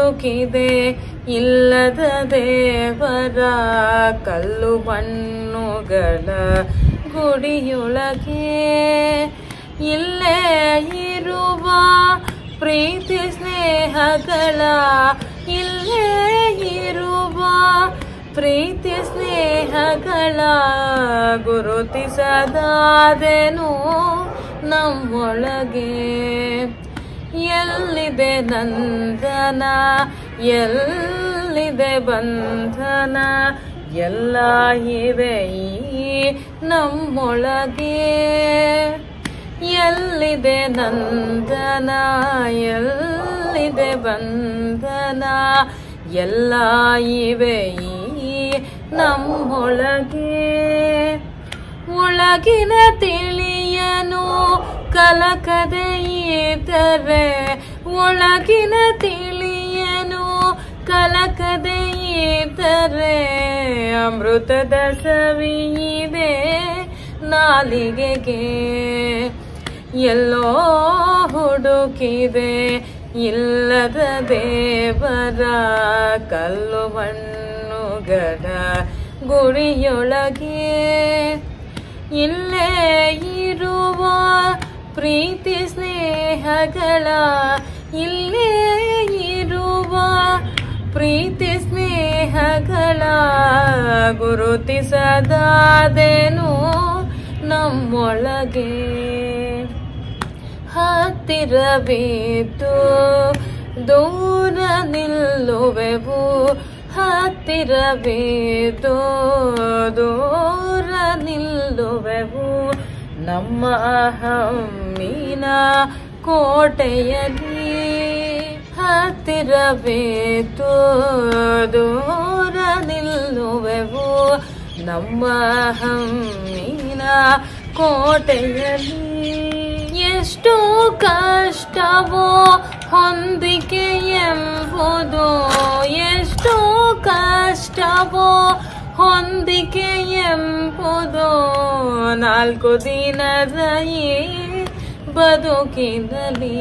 ಹುಡುಕಿದೆ ಇಲ್ಲದ ದೇವರ ಕಲ್ಲು ಮಣ್ಣುಗಳ ಗುಡಿಯೊಳಗೆ ಇಲ್ಲೇ ಇರುವ ಪ್ರೀತಿ ಸ್ನೇಹಗಳ ಇಲ್ಲೇ ಇರುವ ಪ್ರೀತಿ ಸ್ನೇಹಗಳ ಗುರುತಿಸದಾದೆನು ನಮ್ಮೊಳಗೆ ಎಲ್ಲಿದೆ ನಂದನ ಎಲ್ಲಿದೆ ಬಂಧನ ಎಲ್ಲ ಇದೆ ಈ ನಮ್ಮೊಳಗೆ ಎಲ್ಲಿದೆ ನಂದನ ಎಲ್ಲಿದೆ ಬಂಧನ ಎಲ್ಲ ಇವೆ ಈ ನಮ್ಮೊಳಗೆ ಒಳಗಿನ ತಿಳಿಯನು ಕಲಕದೆ ಇದ್ದರೆ ಒಳಗಿನ ತಿಳಿಯನು ಕಲಕದೆ ಇದ್ದರೆ ಅಮೃತದ ಸವಿಯಿದೆ ನಾಲಿಗೆಗೆ ಎಲ್ಲೋ ಹುಡುಕಿದೆ ಇಲ್ಲದ ದೇವರ ಕಲ್ಲು ಮಣ್ಣುಗಳ ಗುಡಿಯೊಳಗೆ ಇಲ್ಲೇ ಇರುವ ಪ್ರೀತಿ ಸ್ನೇಹಗಳ ಇಲ್ಲೇ ಇರುವ ಪ್ರೀತಿ ಸ್ನೇಹಗಳ ಗುರುತಿಸದಾದೆನು ನಮ್ಮೊಳಗೆ ಹತ್ತಿರವಿದ್ದು ದೂರ ನಿಲ್ಲುವೆವು ಹತ್ತಿರವಿದ್ದು ದೂರ ನಿಲ್ಲುವೆವು ನಮ್ಮ ಹಮ್ಮಿನ ಕೋಟೆಯಲ್ಲಿ ಹತ್ತಿರವಿದ್ದು ದೂರ ನಿಲ್ಲುವೆವು ನಮ್ಮ ಹಮ್ಮಿನ ಕೋಟೆಯಲ್ಲಿ ಎಷ್ಟು ಕಷ್ಟವೋ ಹೊಂದಿಕೆ ಎಂಬುದು ಎಷ್ಟು ಕಷ್ಟವೋ ಹೊಂದಿಕೆ ಎಂಬುದು ನಾಲ್ಕು ದಿನದ ಈ ಬದುಕಿನಲ್ಲಿ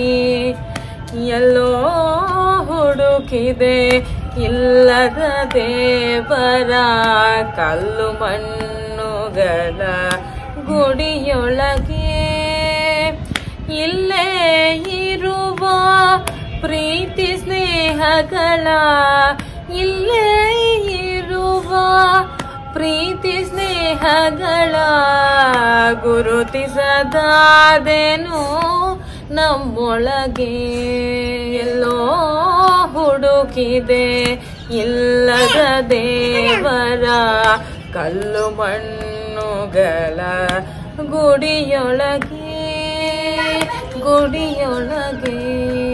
ಎಲ್ಲೋ ಹುಡುಕಿದೆ ಇಲ್ಲದ ದೇವರ ಕಲ್ಲು ಮಣ್ಣುಗಳ ಗುಡಿಯೊಳಗೆ ಇಲ್ಲೇ ಇರುವ ಪ್ರೀತಿ ಸ್ನೇಹಗಳ ಇಲ್ಲೇ ಇರುವ ಪ್ರೀತಿ ಸ್ನೇಹಗಳ ಗುರುತಿಸದಾದೆನು ನಮ್ಮೊಳಗೆ ಎಲ್ಲೋ ಹುಡುಕಿದೆ ಇಲ್ಲದ ದೇವರ ಕಲ್ಲು ಮಣ್ಣುಗಳ ಗುಡಿಯೊಳಗೆ ಗುಡಿಯೊಳಗೆ